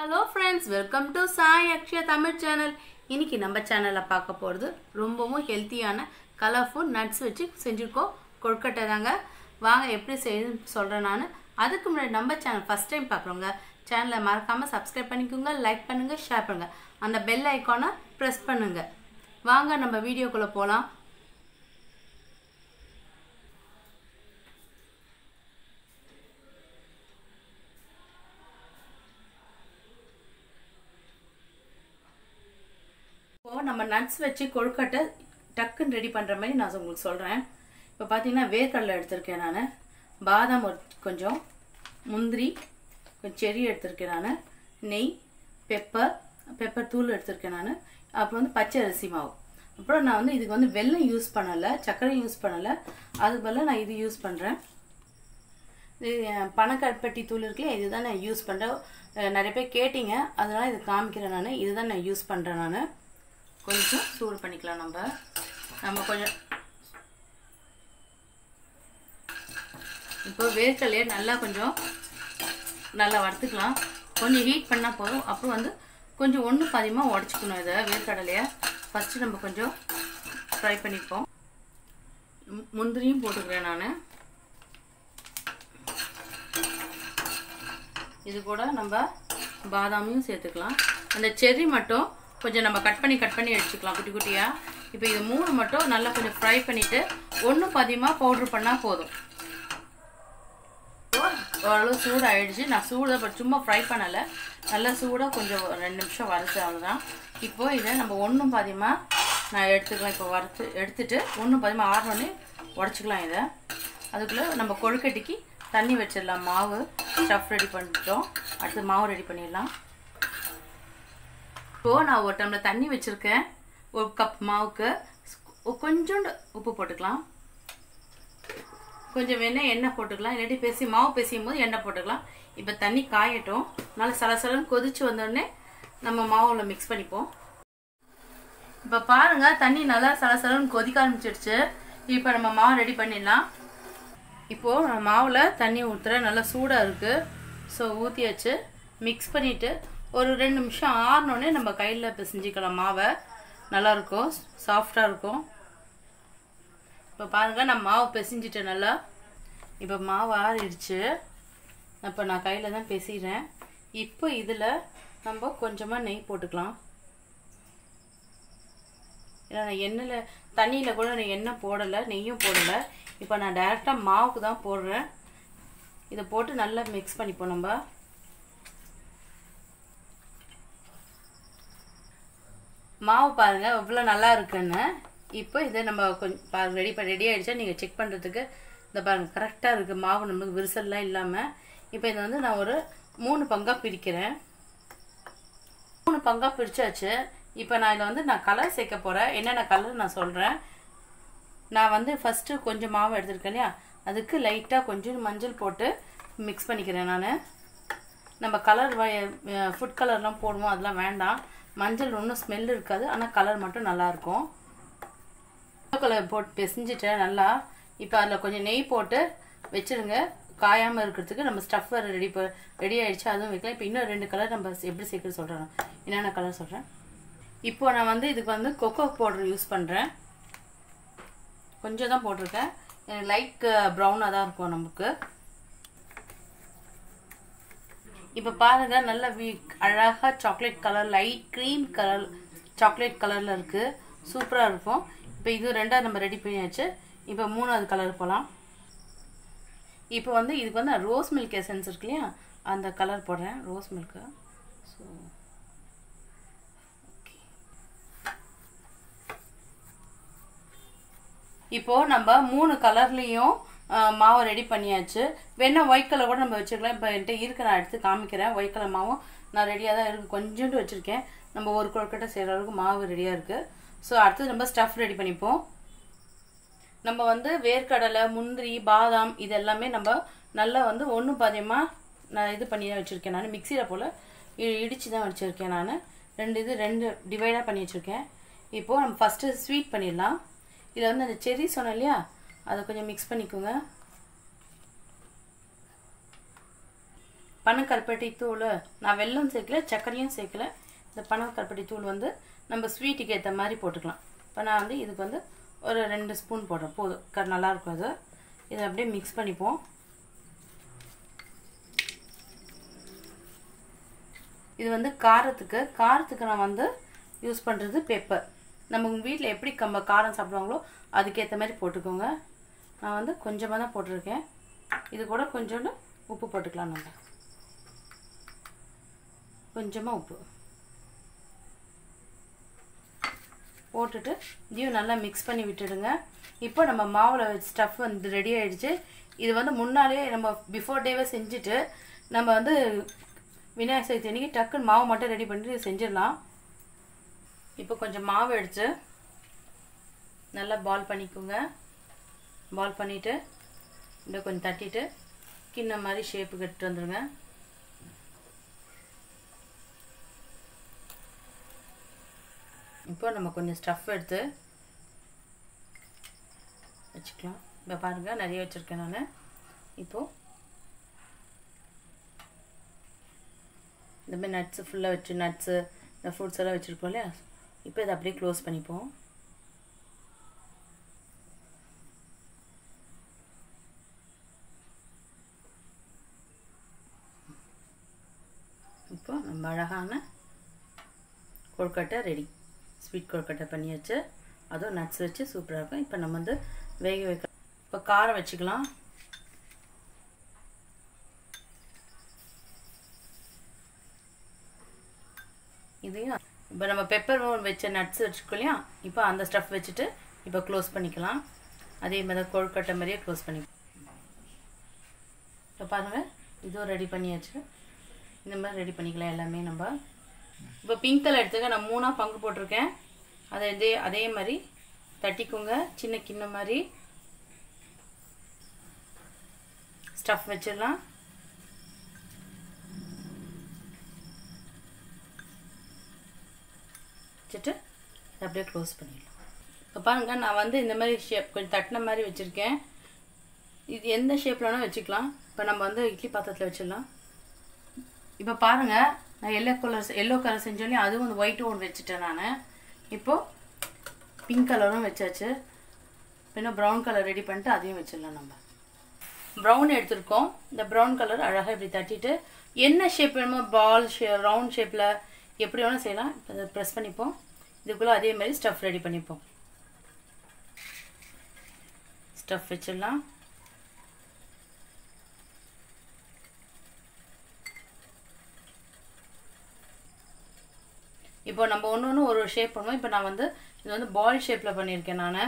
hello friends welcome to Sai Akshaya Tamil channel இன்னைக்கு நம்ம சேனலில் பார்க்க போகிறது ரொம்பவும் ஹெல்த்தியான கலர்ஃபுல் நட்ஸ் வச்சு செஞ்சுருக்கோம் கொழுக்கட்டை தாங்க வாங்க எப்படி செய்யுதுன்னு சொல்கிறேன் நான் அதுக்கு முன்னாடி நம்ம சேனல் ஃபஸ்ட் டைம் பார்க்குறவங்க சேனலை மறக்காமல் சப்ஸ்கிரைப் பண்ணிக்கோங்க லைக் பண்ணுங்கள் ஷேர் பண்ணுங்கள் அந்த பெல் ஐக்கானை ப்ரெஸ் பண்ணுங்கள் வாங்க நம்ம வீடியோக்குள்ளே போகலாம் இப்போ நம்ம நட்ஸ் வச்சு கொழுக்கட்டை டக்குன்னு ரெடி பண்ணுற மாதிரி நான் உங்களுக்கு சொல்கிறேன் இப்போ பார்த்தீங்கன்னா வேர்க்கடலை எடுத்திருக்கேன் நான் பாதாம் ஒரு கொஞ்சம் முந்திரி கொஞ்சம் செரி எடுத்திருக்கேன் நான் நெய் பெப்பர் பெப்பர் தூள் எடுத்திருக்கேன் நான் அப்புறம் வந்து பச்சை அரிசி மாவு அப்புறம் நான் வந்து இதுக்கு வந்து வெல்லம் யூஸ் பண்ணலை சர்க்கரை யூஸ் பண்ணலை அதுக்கு பதிலாக நான் இது யூஸ் பண்ணுறேன் இது பனக்கற்பட்டி தூள் இருக்குல்லையா இதுதான் நான் யூஸ் பண்ணுறேன் நிறைய பேர் கேட்டிங்க அதனால் இது காமிக்கிறேன் நான் இதுதான் நான் யூஸ் பண்ணுறேன் நான் கொஞ்சம் சூடு பண்ணிக்கலாம் நம்ம நம்ம கொஞ்சம் இப்போ வேர்க்கடலையை நல்லா கொஞ்சம் நல்லா வறுத்துக்கலாம் கொஞ்சம் ஹீட் பண்ணால் போதும் அப்புறம் வந்து கொஞ்சம் ஒன்று பாதியமாக உடச்சிக்கணும் இதை வேர்க்கடலையை ஃபஸ்ட்டு நம்ம கொஞ்சம் ஃப்ரை பண்ணிப்போம் முந்திரியும் போட்டுக்கிறேன் நான் இது கூட நம்ம பாதாமையும் சேர்த்துக்கலாம் அந்த செர்ரி மட்டும் கொஞ்சம் நம்ம கட் பண்ணி கட் பண்ணி எடுத்துக்கலாம் குட்டி குட்டியாக இப்போ இது மூணு மட்டும் நல்லா கொஞ்சம் ஃப்ரை பண்ணிவிட்டு ஒன்று பாதியமாக பவுட்ரு பண்ணால் போதும் ஓரளவு சூடு ஆயிடுச்சு நான் சூடாக இப்போ சும்மா ஃப்ரை பண்ணலை நல்லா சூடாக கொஞ்சம் ரெண்டு நிமிஷம் வறுத்து அவ்வளோதான் இப்போது இதை நம்ம ஒன்றும் பாதியமாக நான் எடுத்துக்கலாம் இப்போ வறுத்து எடுத்துட்டு ஒன்றும் பாதியமாக ஆறுனோடனே உடச்சிக்கலாம் இதை அதுக்குள்ளே நம்ம கொழுக்கட்டிக்கு தண்ணி வச்சிடலாம் மாவு ஸ்டஃப் ரெடி பண்ணிட்டோம் அடுத்து மாவு ரெடி பண்ணிடலாம் இப்போது நான் ஒரு டம்ளர் தண்ணி வச்சுருக்கேன் ஒரு கப் மாவுக்கு கொஞ்சோண்டு உப்பு போட்டுக்கலாம் கொஞ்சம் வேணால் எண்ணெய் போட்டுக்கலாம் இல்லாட்டி பேசி மாவு பேசியும் போது எண்ணெய் போட்டுக்கலாம் இப்போ தண்ணி காயட்டும் நல்லா சலசலன்னு கொதிச்சு வந்தோடனே நம்ம மாவில் மிக்ஸ் பண்ணிப்போம் இப்போ பாருங்கள் தண்ணி நல்லா சலசலன்னு கொதிக்க ஆரம்பிச்சிடுச்சு இப்போ நம்ம மாவு ரெடி பண்ணிடலாம் இப்போது நான் மாவில் தண்ணி ஊற்றுறேன் நல்லா சூடாக இருக்குது ஸோ ஊற்றியாச்சு மிக்ஸ் பண்ணிவிட்டு ஒரு ரெண்டு நிமிஷம் ஆறினோடனே நம்ம கையில் பிசைஞ்சிக்கலாம் மாவை நல்லாயிருக்கும் சாஃப்டாக இருக்கும் இப்போ பாருங்கள் நான் மாவு பிசைஞ்சிட்டேன் நல்லா இப்போ மாவு ஆறிடுச்சு இப்போ நான் கையில் தான் பிசைகிறேன் இப்போ இதில் நம்ம கொஞ்சமாக நெய் போட்டுக்கலாம் ஏன்னா நான் எண்ணெயில் தண்ணியில் கூட நான் எண்ணெய் போடலை நெய்யும் போடலை இப்போ நான் டேரெக்டாக மாவுக்கு தான் போடுறேன் இதை போட்டு நல்லா மிக்ஸ் பண்ணிப்போம் நம்ம மாவு பாருங்கள் எவ்வளோ நல்லா இருக்குன்னு இப்போ இதை நம்ம கொஞ்சம் பாருங்க ரெடி பண்ண ரெடி ஆகிடுச்சா நீங்கள் செக் பண்ணுறதுக்கு இந்த பாருங்கள் கரெக்டாக இருக்குது மாவு நமக்கு விரிசல்லாம் இல்லாமல் இப்போ இதை வந்து நான் ஒரு மூணு பங்காக பிரிக்கிறேன் மூணு பங்காக பிரித்தாச்சு இப்போ நான் இதில் வந்து நான் கலர் சேர்க்க போகிறேன் என்னென்ன கலர் நான் சொல்கிறேன் நான் வந்து ஃபஸ்ட்டு கொஞ்சம் மாவு எடுத்துருக்கேன் இல்லையா அதுக்கு லைட்டாக கொஞ்சம் மஞ்சள் போட்டு மிக்ஸ் பண்ணிக்கிறேன் நான் நம்ம கலர் ஃபுட் கலர்லாம் போடுவோம் அதெல்லாம் வேண்டாம் மஞ்சள் ஒன்றும் ஸ்மெல் இருக்காது ஆனால் கலர் மட்டும் நல்லாயிருக்கும் கலர் போட்டு பிசைஞ்சிட்டேன் நல்லா இப்போ அதில் கொஞ்சம் நெய் போட்டு வச்சுருங்க காயாமல் இருக்கிறதுக்கு நம்ம ஸ்டஃப் வேறு ரெடி ரெடி ஆகிடுச்சு அதுவும் வைக்கலாம் இப்போ இன்னும் ரெண்டு கலர் நம்ம எப்படி சேர்க்குறது சொல்கிறேன் என்னென்ன கலர் சொல்கிறேன் இப்போ நான் வந்து இதுக்கு வந்து கொக்கோ பவுடர் யூஸ் பண்ணுறேன் கொஞ்சம் தான் போட்டிருக்கேன் லைட் ப்ரௌனாக தான் இருக்கும் நமக்கு இப்போ பாருங்கள் நல்ல வீ அழகாக chocolate colour light cream colour chocolate கலரில் இருக்குது சூப்பராக இருக்கும் இப்போ இது ரெண்டாவது நம்ம ரெடி பண்ணியாச்சு இப்போ மூணாவது கலர் போகலாம் இப்போ வந்து இதுக்கு வந்து ரோஸ் மில்க் எசன்ஸ் இருக்கு இல்லையா அந்த கலர் போடுறேன் ரோஸ் மில்க்கு ஸோ இப்போது நம்ம மூணு கலர்லேயும் மாவை ரெடி பண்ணியாச்சு வேணால் ஒயிட் கலர் கூட நம்ம வச்சுக்கலாம் இப்போ என்கிட்ட இருக்கு நான் எடுத்து காமிக்கிறேன் ஒயிட் கலர் மாவும் நான் ரெடியாக தான் இருக்குது கொஞ்சோண்டு வச்சுருக்கேன் நம்ம ஒரு கொழுக்கட்டை செய்கிற அளவுக்கு மாவு ரெடியாக இருக்குது ஸோ அடுத்து நம்ம ஸ்டஃப் ரெடி பண்ணிப்போம் நம்ம வந்து வேர்க்கடலை முந்திரி பாதாம் இது எல்லாமே நம்ம நல்லா வந்து ஒன்று பாதியமாக நான் இது பண்ணி தான் வச்சுருக்கேன் நான் மிக்சியில் போல் இடித்து தான் வச்சுருக்கேன் நான் ரெண்டு இது ரெண்டு டிவைடாக பண்ணி வச்சுருக்கேன் இப்போது நம்ம ஃபஸ்ட்டு ஸ்வீட் பண்ணிடலாம் இதில் வந்து அந்த செரி சொன்னேன் இல்லையா அதை கொஞ்சம் மிக்ஸ் பண்ணிக்கோங்க பனங்கருப்பட்டி தூள் நான் வெல்லம் சேர்க்கல சர்க்கரையும் சேர்க்கல இந்த பனங்கருப்பட்டி தூள் வந்து நம்ம ஸ்வீட்டுக்கு ஏற்ற மாதிரி போட்டுக்கலாம் இப்போ நான் வந்து இதுக்கு வந்து ஒரு ரெண்டு ஸ்பூன் போடுறேன் போதும் க நல்லாயிருக்கும் அது இதை அப்படியே மிக்ஸ் பண்ணிப்போம் இது வந்து காரத்துக்கு காரத்துக்கு நான் வந்து யூஸ் பண்ணுறது பெப்பர் நம்ம உங்கள் வீட்டில் எப்படி கம்ப காரம் சாப்பிடுவாங்களோ அதுக்கேற்ற மாதிரி போட்டுக்கோங்க நான் வந்து கொஞ்சமாக தான் போட்டிருக்கேன் இது கூட கொஞ்சோண்டு உப்பு போட்டுக்கலாம் நம்ம கொஞ்சமாக உப்பு போட்டுட்டு இதையும் நல்லா மிக்ஸ் பண்ணி விட்டுடுங்க இப்போ நம்ம மாவில் ஸ்டஃப் வந்து ரெடி ஆகிடுச்சு இது வந்து முன்னாலே நம்ம பிஃபோர் டேவே செஞ்சுட்டு நம்ம வந்து விநாயகர் சதுர்த்தி அன்றைக்கி டக்குன்னு மாவு மட்டும் ரெடி பண்ணிட்டு செஞ்சிடலாம் இப்போ கொஞ்சம் மாவு எடுத்து நல்லா பால் பண்ணிக்கோங்க பால் பண்ணிவிட்டு இப்படியே கொஞ்சம் தட்டிட்டு கிண்ண மாதிரி ஷேப்புக்கு எடுத்துட்டு வந்துடுங்க இப்போ நம்ம கொஞ்சம் ஸ்டஃப் எடுத்து வச்சுக்கலாம் இப்போ பாருங்கள் நிறைய வச்சுருக்கேன் நான் இப்போது இந்த மாதிரி நட்ஸு ஃபுல்லாக வச்சு நட்ஸு இந்த ஃப்ரூட்ஸ் எல்லாம் வச்சுருக்கோம் இல்லையா இப்போ இதை அப்படியே க்ளோஸ் பண்ணிப்போம் இப்போ நம்ம அழகான கொழுக்கட்டை ரெடி ஸ்வீட் கொழுக்கட்டை பண்ணியாச்சு அதுவும் நட்ஸ் வச்சு சூப்பராக இருக்கும் இப்போ நம்ம வந்து வேக வைக்க இப்போ காரம் வச்சுக்கலாம் இதையும் இப்போ நம்ம பெப்பர் வச்ச நட்ஸ் வச்சுருக்கோம் இல்லையா இப்போ அந்த ஸ்டஃப் வச்சுட்டு இப்போ க்ளோஸ் பண்ணிக்கலாம் அதே மாதிரி கொழுக்கட்டை மாதிரியே க்ளோஸ் பண்ணி இப்போ பாருங்கள் இதுவும் ரெடி பண்ணியாச்சு இந்த மாதிரி ரெடி பண்ணிக்கலாம் எல்லாமே நம்ம இப்போ பிங்க் கலர் எடுத்துக்க நான் மூணாக பங்கு போட்டிருக்கேன் அதை இதே அதே மாதிரி தட்டிக்கோங்க சின்ன கிண்ணம் மாதிரி ஸ்டஃப் வச்சிடலாம் வச்சுட்டு அப்படியே க்ளோஸ் பண்ணிடலாம் இப்போ பாருங்கள் நான் வந்து இந்த மாதிரி ஷேப் கொஞ்சம் தட்டின மாதிரி வச்சுருக்கேன் இது எந்த ஷேப்பில் வேணால் வச்சுக்கலாம் இப்போ நம்ம வந்து இட்லி பாத்திரத்தில் வச்சிடலாம் இப்போ பாருங்கள் நான் எல்லோ கலர் எல்லோ கலர் செஞ்சோன்னே அதுவும் வந்து ஒயிட்டும் ஒன்று வச்சுட்டேன் நான் இப்போது பிங்க் கலரும் வச்சாச்சு இன்னும் ப்ரௌன் கலர் ரெடி பண்ணிட்டு அதையும் வச்சிடலாம் நம்ம ப்ரௌன் எடுத்திருக்கோம் இந்த ப்ரௌன் கலர் அழகாக இப்படி தட்டிட்டு என்ன ஷேப் வேணுமோ பால் ஷே ரவுண்ட் ஷேப்பில் எப்படி வேணால் செய்யலாம் இப்போ அதை ப்ரெஸ் பண்ணிப்போம் இதுக்குள்ளே அதே மாதிரி ஸ்டஃப் ரெடி பண்ணிப்போம் ஸ்டஃப் வச்சிடலாம் இப்போ நம்ம ஒன்று ஒன்று ஒரு ஷேப் பண்ணுவோம் இப்போ நான் வந்து இது வந்து பால் ஷேப்பில் பண்ணியிருக்கேன் நான்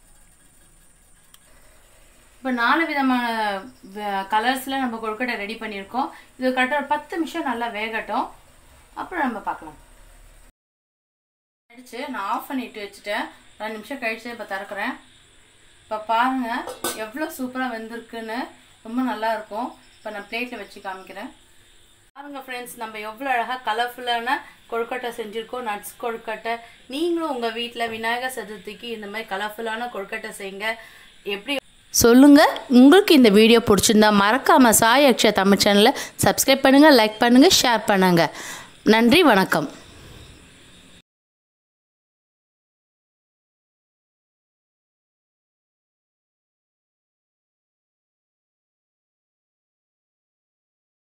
இப்போ நாலு விதமான கலர்ஸில் நம்ம கொழுக்கட்டை ரெடி பண்ணியிருக்கோம் இது கரெக்டாக ஒரு பத்து நிமிஷம் நல்லா வேகட்டும் அப்புறம் நம்ம பார்க்கலாம் கழிச்சு நான் ஆஃப் பண்ணிட்டு வச்சுட்டேன் ரெண்டு நிமிஷம் கழிச்சு இப்போ திறக்கிறேன் இப்போ பாருங்கள் எவ்வளோ சூப்பராக வெந்திருக்குன்னு ரொம்ப நல்லா இருக்கும் இப்போ நான் பிளேட்டில் வச்சு காமிக்கிறேன் பாருங்க ஃப்ரெண்ட்ஸ் நம்ம எவ்வளோ அழகாக கலர்ஃபுல்லான கொழுக்கட்டை செஞ்சுருக்கோம் நட்ஸ் கொழுக்கட்டை நீங்களும் உங்கள் வீட்டில் விநாயகர் சதுர்த்திக்கு இந்த மாதிரி கலர்ஃபுல்லான கொழுக்கட்டை செய்யுங்க எப்படி சொல்லுங்க உங்களுக்கு இந்த வீடியோ பிடிச்சிருந்தா மறக்காம சாய் அக்ஷயா தமிழ் சேனலை சப்ஸ்கிரைப் பண்ணுங்க லைக் பண்ணுங்க ஷேர் பண்ணுங்க நன்றி வணக்கம்